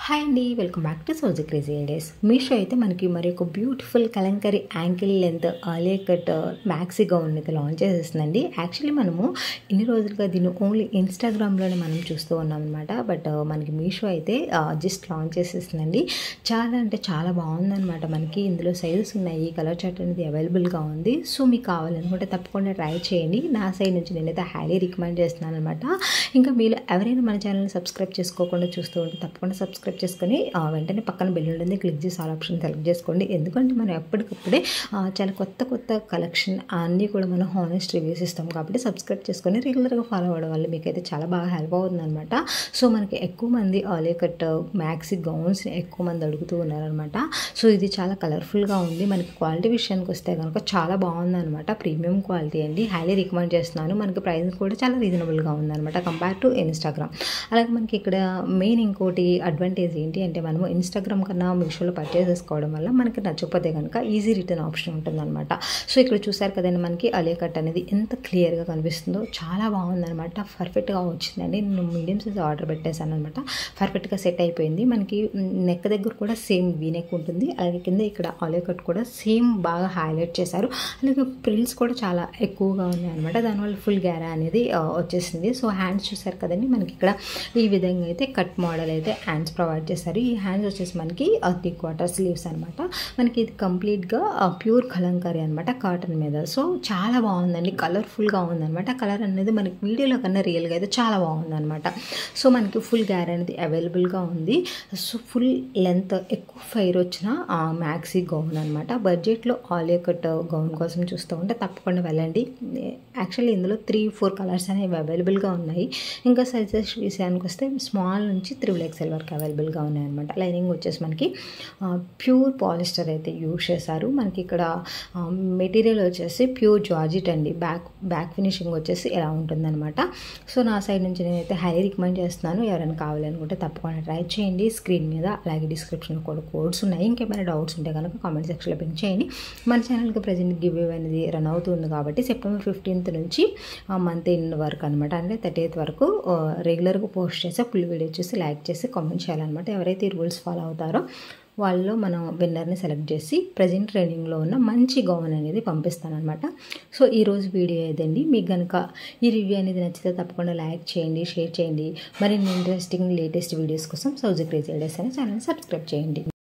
hi అండి welcome back to Sowji crazy ideas Meesho అయితే మనకి మరి ఒక beautiful kalamkari ankle length Alia cut maxi gown అయితే లాంచ్ చేసేస్తుందండి యాక్చువల్లీ మనము ఇన్ని రోజులుగా దీన్ని ఓన్లీ ఇన్స్టాగ్రామ్లోనే మనం చూస్తూ ఉన్నాం అనమాట బట్ మనకి మీషో అయితే జస్ట్ లాంచ్ చేసేస్తుందండి చాలా అంటే చాలా బాగుందన్నమాట మనకి ఇందులో సైజెస్ ఉన్నాయి కలర్ చార్ట్ అనేది అవైలబుల్గా ఉంది సో మీకు కావాలనుకుంటే తప్పకుండా ట్రై చేయండి నా సైడ్ నుంచి నేనైతే హైలీ రికమెండ్ చేస్తున్నాను అనమాట ఇంకా మీరు ఎవరైనా మన ఛానల్ని సబ్స్క్రైబ్ చేసుకోకుండా చూస్తూ ఉంటే తప్పకుండా సబ్స్క్రైబ్ చేసుకొని ఆ, వెంటనే పక్కన బెల్ ఉంటుంది క్లిక్ చేసి ఆల్ ఆప్షన్ సెలెక్ట్ చేసుకోండి ఎందుకంటే మనం ఎప్పటికప్పుడే ఆ, చాలా కొత్త కొత్త కలెక్షన్ అన్నీ కూడా మనం హానెస్ట్ రివ్యూస్ ఇస్తాం కాబట్టి సబ్స్క్రైబ్ చేసుకొని రెగ్యులర్గా ఫాలో అవ్వడం వల్ల మీకైతే చాలా బాగా హెల్ప్ అవుతుంది అనమాట సో మనకి ఎక్కువ మంది ఆలియా కట్ మ్యాక్సీ గౌన్స్ ఎక్కువ మంది అడుగుతూ ఉన్నారనమాట సో ఇది చాలా కలర్ఫుల్గా ఉంది మనకి క్వాలిటీ విషయానికి వస్తే కనుక చాలా బాగుందన్నమాట ప్రీమియం క్వాలిటీ అండి హైలీ రికమెండ్ చేస్తున్నాను మనకి ప్రైస్ కూడా చాలా రీజనబుల్గా ఉందన్నమాట కంపేర్ టు ఇన్స్టాగ్రామ్ అలాగే మనకి ఇక్కడ మెయిన్ ఇంకోటి అడ్వాంటేజ్ ఏంటి అంటే మనము ఇన్స్టాగ్రామ్ కన్నా మీషోలో పర్చేస్ చేసుకోవడం వల్ల మనకి నచ్చకపోతే కనుక ఈజీ రిటర్న్ ఆప్షన్ ఉంటుందన్నమాట సో ఇక్కడ చూసారు కదండి మనకి అలియా కట్ అనేది ఎంత క్లియర్గా కనిపిస్తుందో చాలా బాగుందన్నమాట పర్ఫెక్ట్గా వచ్చిందండి నేను మీడియం సైజ్ ఆర్డర్ పెట్టేశాను అనమాట పర్ఫెక్ట్గా సెట్ అయిపోయింది మనకి నెక్ దగ్గర కూడా సేమ్ వీ నెక్ ఉంటుంది అలాగే కింద ఇక్కడ ఆలియా కట్ కూడా సేమ్ బాగా హైలైట్ చేశారు అలాగే ప్రిల్స్ కూడా చాలా ఎక్కువగా ఉన్నాయి అనమాట దానివల్ల ఫుల్ గ్యారా అనేది ఆ, వచ్చేసింది సో హ్యాండ్స్ చూసారు కదండి మనకి ఇక్కడ ఈ విధంగా అయితే కట్ మోడల్ అయితే హ్యాండ్స్ ప్రొవైడ్ చేశారు ఈ హ్యాండ్స్ వచ్చేసి మనకి త్రీ క్వార్టర్ స్లీవ్స్ అనమాట మనకి ఇది కంప్లీట్గా ప్యూర్ కలంకారీ అనమాట కాటన్ మీద సో చాలా బాగుందండి కలర్ఫుల్గా ఉందన్నమాట కలర్ అనేది మనకి వీడియోలో కన్నా రియల్గా అయితే చాలా బాగుందన్నమాట సో మనకి ఫుల్ గ్యార్ అనేది అవైలబుల్గా ఉంది సో ఫుల్ లెంత్ ఎక్కువ ఫైర్ వచ్చిన మ్యాక్సీ గౌన్ అనమాట బడ్జెట్లో ఆలియా కట్ గౌన్ కోసం చూస్తూ ఉంటే తప్పకుండా వెళ్ళండి యాక్చువల్లీ ఇందులో త్రీ ఫోర్ కలర్స్ అనేవి అవైలబుల్గా ఉన్నాయి ఇంకా సైజెస్ విషయానికి వస్తే స్మాల్ నుంచి త్రిబుల్ ఎక్స్ఎల్ వరకు అవైలబుల్గా ఉన్నాయన్నమాట లైనింగ్ వచ్చేసి మనకి ప్యూర్ పాలిస్టర్ అయితే యూజ్ చేశారు మనకి ఇక్కడ మెటీరియల్ వచ్చేసి ప్యూర్ జార్జిట్ అండి బ్యాక్ బ్యాక్ ఫినిషింగ్ వచ్చేసి ఎలా ఉంటుందన్నమాట సో నా సైడ్ నుంచి నేనైతే హై రికమెండ్ చేస్తున్నాను ఎవరైనా కావాలనుకుంటే తప్పకుండా ట్రై చేయండి స్క్రీన్ మీద అలాగే డిస్క్రిప్షన్లో కూడా కోడ్స్ ఉన్నాయి ఇంకేమైనా డౌట్స్ ఉంటే కనుక కామెంట్ సెక్షన్లో పింక్ చేయండి మన ఛానల్కి ప్రజెంట్ గివ్ అనేది రన్ అవుతుంది కాబట్టి సెప్టెంబర్ ఫిఫ్టీన్త్ నుంచి మంత్ ఎండ్ వరకు అనమాట అంటే థర్టీ ఎయిత్ వరకు రెగ్యులర్గా పోస్ట్ చేసి ఫుల్ వీడియో చూసి లైక్ చేసి కామెంట్ చేయాలన్నమాట ఎవరైతే ఈ రూల్స్ ఫాలో అవుతారో వాళ్ళు మనం విన్నర్ని సెలెక్ట్ చేసి ప్రజెంట్ ట్రైనింగ్లో ఉన్న మంచి గౌన్ అనేది పంపిస్తానమాట సో ఈరోజు వీడియో ఏదండి మీకు కనుక ఈ రివ్యూ అనేది నచ్చితే తప్పకుండా లైక్ చేయండి షేర్ చేయండి మరిన్ని ఇంట్రెస్టింగ్ లేటెస్ట్ వీడియోస్ కోసం సౌజీ క్రేజీ ఐడియాస్ అనే ఛానల్ సబ్స్క్రైబ్ చేయండి